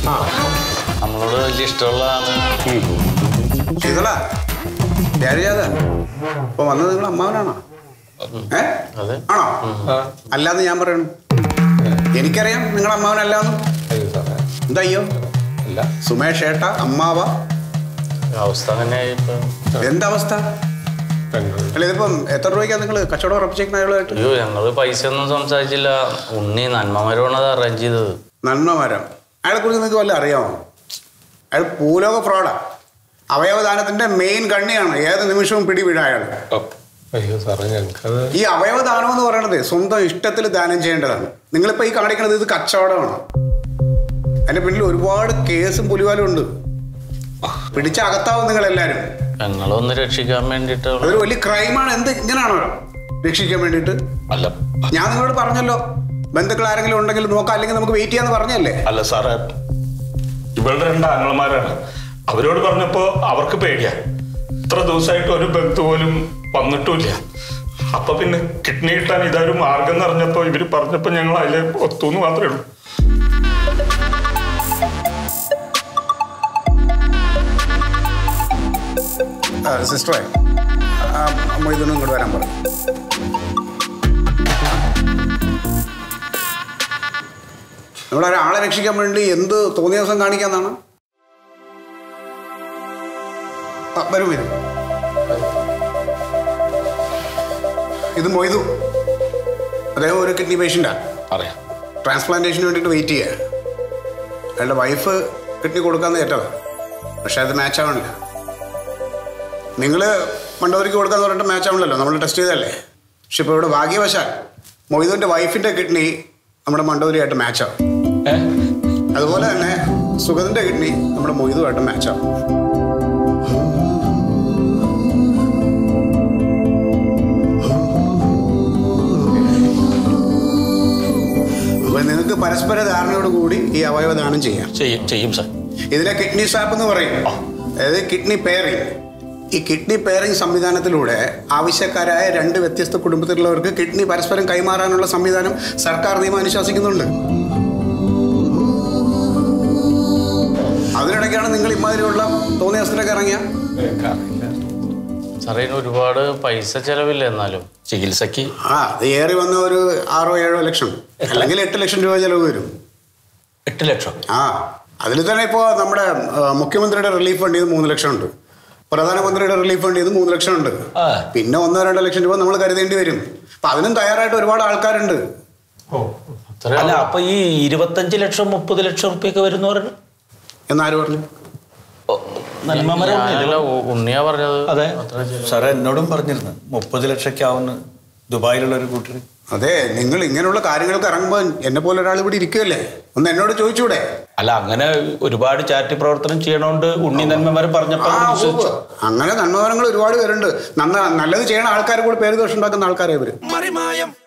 നമ്മളോട് വലിയ ഇഷ്ടമുള്ളതാണ് ശീതള രാജാത ഇപ്പൊ വന്നത് നിങ്ങൾ അമ്മാവനാണോ ഏ അതെ ആണോ അല്ലാന്ന് ഞാൻ പറയണു എനിക്കറിയാം നിങ്ങൾ അമ്മാവനല്ലാന്ന് അയ്യോ സാറേ എന്താ അയ്യോ അല്ല സുമേഷ് ഏട്ട അമ്മാവ അവസ്ഥ അങ്ങനെയായി ഇപ്പൊ എന്താ അവസ്ഥ പെങ്ങൾ അല്ല ഇതിപ്പം എത്ര രൂപയ്ക്കാണ് നിങ്ങൾ കച്ചവടം ഉറപ്പിച്ചേക്കുന്ന അയാളുമായിട്ട് അയ്യോ ഞങ്ങള് പൈസ ഒന്നും സംസാരിച്ചില്ല ഉണ്ണി നന്മമരമാണ് അത് അറേഞ്ച് ചെയ്തത് നന്മ മരം അയാളെ കുറിച്ച് നിങ്ങൾക്ക് വല്ല അറിയാമോ അയാൾ ഭൂലോക ഫ്രോഡാ അവയവദാനത്തിന്റെ മെയിൻ കണ്ണിയാണ് ഏത് നിമിഷവും പിടിവിടാ അയാൾ ഓ, അയ്യോ സാറേ ഞങ്ങൾക്കത് ഈ അവയവദാനം എന്ന് പറയുന്നത് സ്വന്തം ഇഷ്ടത്തിൽ ദാനം ചെയ്യേണ്ടതാണ് നിങ്ങളിപ്പോൾ ഈ കാണിക്കുന്നത് ഇത് കച്ചവടമാണ് അതിന്റെ പിന്നിൽ ഒരുപാട് കേസും പുലിവാലും ഉണ്ട് പിടിച്ച അകത്താവും നിങ്ങൾ എല്ലാവരും ഞങ്ങളൊന്ന് രക്ഷിക്കാൻ വേണ്ടിട്ട് അതൊരു വലിയ ക്രൈമാണ് എന്ത് ഇങ്ങനെയാണോ രക്ഷിക്കാൻ വേണ്ടിയിട്ട് അല്ല ഞാൻ നിങ്ങളോട് പറഞ്ഞല്ലോ ബന്ധുക്കൾ ആരെങ്കിലും ഉണ്ടെങ്കിൽ നോക്കാം അല്ലെങ്കിൽ നമുക്ക് വെയിറ്റ് ചെയ്യാന്ന് പറഞ്ഞല്ലേ അല്ല സാറേ ഇവളുടെ രണ്ട് ആങ്ങളമാരാണ് അവരോട് പറഞ്ഞപ്പോ അവർക്ക് പേടിയാ ഇത്ര ദിവസമായിട്ട് ഒരു ബന്ധു പോലും വന്നിട്ടുമില്ല അപ്പൊ പിന്നെ കിഡ്നി കിട്ടാൻ ഇതൊരു മാർഗം എന്ന് അറിഞ്ഞപ്പോ ഇവര് പറഞ്ഞപ്പോ ഞങ്ങൾ അതിലെ ഒത്തുന്ന് മാത്രമേ ഉള്ളൂ സിസ്റ്ററെ അമ്മ ഇതൊന്നും ഇങ്ങോട്ട് വരാൻ പറയും നമ്മൾ ഒരാളെ രക്ഷിക്കാൻ വേണ്ടി എന്ത് തോന്നിയ ദിവസം കാണിക്കാന്നാണ് ആ, വരൂ വരൂ ഇത് മൊയ്തു അദ്ദേഹം ഒരു കിഡ്നി പേഷ്യൻ്റാ അറിയാം ട്രാൻസ്പ്ലാന്റേഷന് വേണ്ടിയിട്ട് വെയിറ്റ് ചെയ്യുക അയാളുടെ വൈഫ് കിഡ്നി കൊടുക്കാന്ന് ഏറ്റതാ പക്ഷെ അത് മാച്ച് ആവണില്ല നിങ്ങൾ മണ്ടവരിക്ക് കൊടുക്കാന്ന് പറഞ്ഞിട്ട് മാച്ച് ആവണല്ലോ നമ്മൾ ടെസ്റ്റ് ചെയ്തല്ലേ പക്ഷെ ഇപ്പോൾ ഇവിടെ ഭാഗ്യവശാൽ മൊയ്തുവിൻ്റെ വൈഫിൻ്റെ കിഡ്നി നമ്മുടെ മണ്ടോദരിയായിട്ട് മാച്ച് ആവും ഏ അതുപോലെ തന്നെ സുഗതിൻ്റെ കിഡ്നി നമ്മുടെ മൊയ്തുമായിട്ട് മാച്ച് ആവും അപ്പോൾ നിങ്ങൾക്ക് പരസ്പര ധാരണയോട് കൂടി ഈ അവയവ ദാനം ചെയ്യാം ചെയ്യും ചെയ്യും സാർ ഇതിനെ കിഡ്നി സ്വാപ്പ് എന്ന് പറയും അതായത് കിഡ്നി പെയറിംഗ് ഈ കിഡ്നി പെയറിംഗ് സംവിധാനത്തിലൂടെ ആവശ്യക്കാരായ രണ്ട് വ്യത്യസ്ത കുടുംബത്തിലുള്ളവർക്ക് കിഡ്നി പരസ്പരം കൈമാറാനുള്ള സംവിധാനം സർക്കാർ നിയമം അനുശാസിക്കുന്നുണ്ട് അതിനിടയ്ക്കാണ് നിങ്ങൾ ഇമാതിരിയുള്ള തോന്നിയ അവസ്ഥയിലൊക്കെ ഇറങ്ങിയ ഞങ്ങൾക്കറിയില്ല സാറേ ഇതിന് ഒരുപാട് പൈസ ചെലവില്ല എന്നാലും ചികിത്സക്ക് ആ അത് ഏറി വന്ന ഒരു ആറോ ഏഴോ ലക്ഷം അല്ലെങ്കിൽ എട്ട് ലക്ഷം രൂപ ചെലവ് വരും എട്ട് ലക്ഷം ആ അതിൽ തന്നെ ഇപ്പോൾ നമ്മുടെ ആ, മുഖ്യമന്ത്രിയുടെ റിലീഫ് ഫണ്ട് ചെയ്ത് മൂന്ന് ലക്ഷം ഉണ്ട് പ്രധാനമന്ത്രിയുടെ റിലീഫ് ഫണ്ട് ചെയ്ത് മൂന്ന് ലക്ഷം ഉണ്ട് ആ. പിന്നെ ഒന്നോ രണ്ടോ ലക്ഷം രൂപ നമ്മൾ കരുതേണ്ടി വരും അപ്പൊ അതിനും തയ്യാറായിട്ട് ഒരുപാട് ആൾക്കാരുണ്ട് ഓ അത്ര അല്ല അപ്പൊ ഈ ഇരുപത്തഞ്ച് ലക്ഷം മുപ്പത് ലക്ഷം റുപ്യൊക്കെ വരുന്ന പറഞ്ഞു എന്നാര് പറഞ്ഞു നന്മമരം ഞാനല്ല ഉ- ഉണ്ണിയാ പറഞ്ഞത് അതെ. അത്ര ചെലവ്. സാറേ എന്നോടും പറഞ്ഞിരുന്നു മുപ്പത് ലക്ഷക്കാവുന്ന ദുബായിലുള്ള ഒരു കൂട്ടർ അതെ നിങ്ങൾ ഇങ്ങനെയുള്ള കാര്യങ്ങൾക്ക് ഇറങ്ങുമ്പോൾ എന്നെ പോലെ ഒരാൾ ഇവിടെ ഇരിക്കുകയല്ലേ ഒന്ന് എന്നോട് ചോദിച്ചൂടെ അല്ല അങ്ങനെ ഒരുപാട് ചാരിറ്റി പ്രവർത്തനം ചെയ്യണോണ്ട് ഉണ്ണി നന്മമരം പറഞ്ഞപ്പോ ആ, അങ്ങനെ ഉവ്വ്. വിശ്വസിച്ചു. അങ്ങനെ നന്മവരങ്ങൾ ഒരുപാട് പേരുണ്ട് നന്ന നല്ലത് ചെയ്യണ ആൾക്കാർ കൂടെ പേര് ദോഷം ഉണ്ടാക്കുന്ന ആൾക്കാരെ ഇവര് മറിമായം